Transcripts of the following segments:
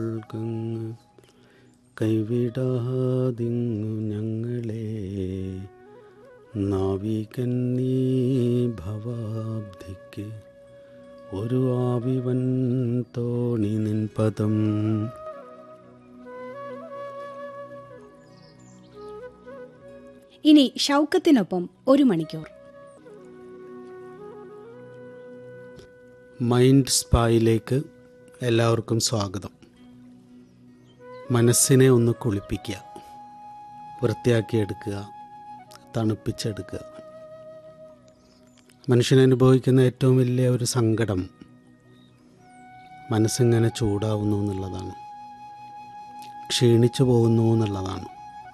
കങ്ങ് കൈവിടാതിങ്ങു ഞങ്ങളെ നാവികൻ നീ ഭവാബ്ധിക്ക് ഒരു ആവിവൻ തോണി നിൻ പദം ഇനി ഷൗക്കത്തിനൊപ്പം ഒരു മണിക്കൂർ മൈൻഡ് സ്പായിലേക്ക് എല്ലാവർക്കും സ്വാഗതം മനസ്സിനെ ഒന്ന് കുളിപ്പിക്കുക വൃത്തിയാക്കിയെടുക്കുക തണുപ്പിച്ചെടുക്കുക മനുഷ്യൻ അനുഭവിക്കുന്ന ഏറ്റവും വലിയ ഒരു സങ്കടം മനസ്സിങ്ങനെ ചൂടാവുന്നു എന്നുള്ളതാണ് ക്ഷീണിച്ചു പോകുന്നു എന്നുള്ളതാണ്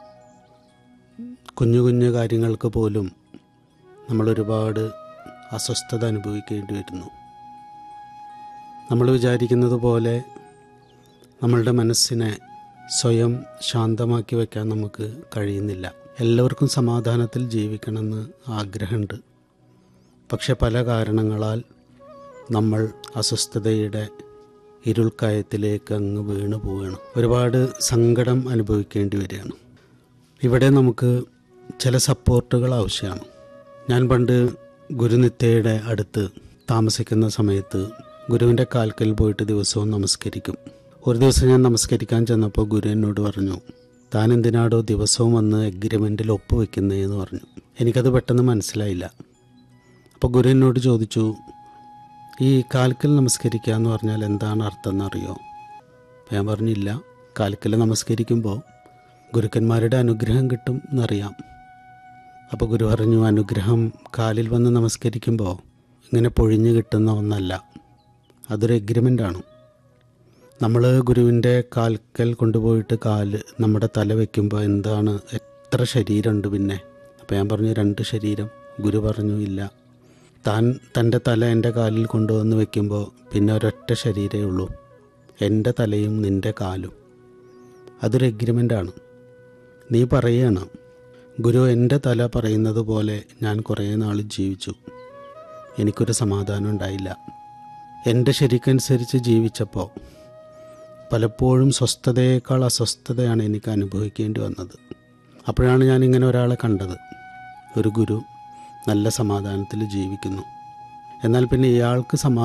കുഞ്ഞു കുഞ്ഞു കാര്യങ്ങൾക്ക് പോലും നമ്മൾ ഒരുപാട് അസ്വസ്ഥത അനുഭവിക്കേണ്ടി വരുന്നു നമ്മൾ വിചാരിക്കുന്നത് പോലെ നമ്മളുടെ മനസ്സിനെ സ്വയം ശാന്തമാക്കി വയ്ക്കാൻ നമുക്ക് കഴിയുന്നില്ല എല്ലാവർക്കും സമാധാനത്തിൽ ജീവിക്കണമെന്ന് ആഗ്രഹമുണ്ട് പക്ഷെ പല കാരണങ്ങളാൽ നമ്മൾ അസ്വസ്ഥതയുടെ ഇരുൾക്കയത്തിലേക്ക് അങ്ങ് വീണു പോവുകയാണ് ഒരുപാട് സങ്കടം അനുഭവിക്കേണ്ടി വരികയാണ് ഇവിടെ നമുക്ക് ചില സപ്പോർട്ടുകൾ ആവശ്യമാണ് ഞാൻ പണ്ട് ഗുരുനിത്യയുടെ അടുത്ത് താമസിക്കുന്ന സമയത്ത് ഗുരുവിൻ്റെ കാൽക്കൽ പോയിട്ട് ദിവസവും നമസ്കരിക്കും ഒരു ദിവസം ഞാൻ നമസ്കരിക്കാൻ ചെന്നപ്പോൾ ഗുരു എന്നോട് പറഞ്ഞു താൻ എന്തിനാടോ ദിവസവും വന്ന് എഗ്രിമെൻറ്റിൽ ഒപ്പുവെക്കുന്നതെന്ന് പറഞ്ഞു എനിക്കത് പെട്ടെന്ന് മനസ്സിലായില്ല അപ്പോൾ ഗുരു എന്നോട് ചോദിച്ചു ഈ കാൽക്കൽ നമസ്കരിക്കുക എന്ന് പറഞ്ഞാൽ എന്താണ് അർത്ഥം എന്നറിയോ അപ്പോൾ ഞാൻ പറഞ്ഞില്ല കാൽക്കൽ നമസ്കരിക്കുമ്പോൾ ഗുരുക്കന്മാരുടെ അനുഗ്രഹം കിട്ടും എന്നറിയാം അപ്പോൾ ഗുരു പറഞ്ഞു അനുഗ്രഹം കാലിൽ വന്ന് നമസ്കരിക്കുമ്പോൾ ഇങ്ങനെ പൊഴിഞ്ഞു കിട്ടുന്ന ഒന്നല്ല അതൊരു എഗ്രിമെൻ്റാണ് നമ്മൾ ഗുരുവിൻ്റെ കാൽക്കൽ കൊണ്ടുപോയിട്ട് കാല് നമ്മുടെ തല വയ്ക്കുമ്പോൾ എന്താണ് എത്ര ശരീരമുണ്ട് പിന്നെ അപ്പോൾ ഞാൻ പറഞ്ഞു രണ്ട് ശരീരം ഗുരു പറഞ്ഞു ഇല്ല താൻ തൻ്റെ തല എൻ്റെ കാലിൽ കൊണ്ടുവന്ന് വെക്കുമ്പോൾ പിന്നെ ഒരൊറ്റ ശരീരമേ ഉള്ളൂ എൻ്റെ തലയും നിൻ്റെ കാലും അതൊരു എഗ്രിമെൻ്റാണ് നീ പറയാണ് ഗുരു എൻ്റെ തല പറയുന്നത് പോലെ ഞാൻ കുറേ നാൾ ജീവിച്ചു എനിക്കൊരു സമാധാനം ഉണ്ടായില്ല എൻ്റെ ശരിക്കനുസരിച്ച് ജീവിച്ചപ്പോൾ പലപ്പോഴും സ്വസ്ഥതയേക്കാൾ അസ്വസ്ഥതയാണ് എനിക്ക് അനുഭവിക്കേണ്ടി വന്നത് അപ്പോഴാണ് ഞാൻ ഇങ്ങനെ ഒരാളെ കണ്ടത് ഒരു ഗുരു നല്ല സമാധാനത്തിൽ ജീവിക്കുന്നു എന്നാൽ പിന്നെ ഇയാൾക്ക് സമാ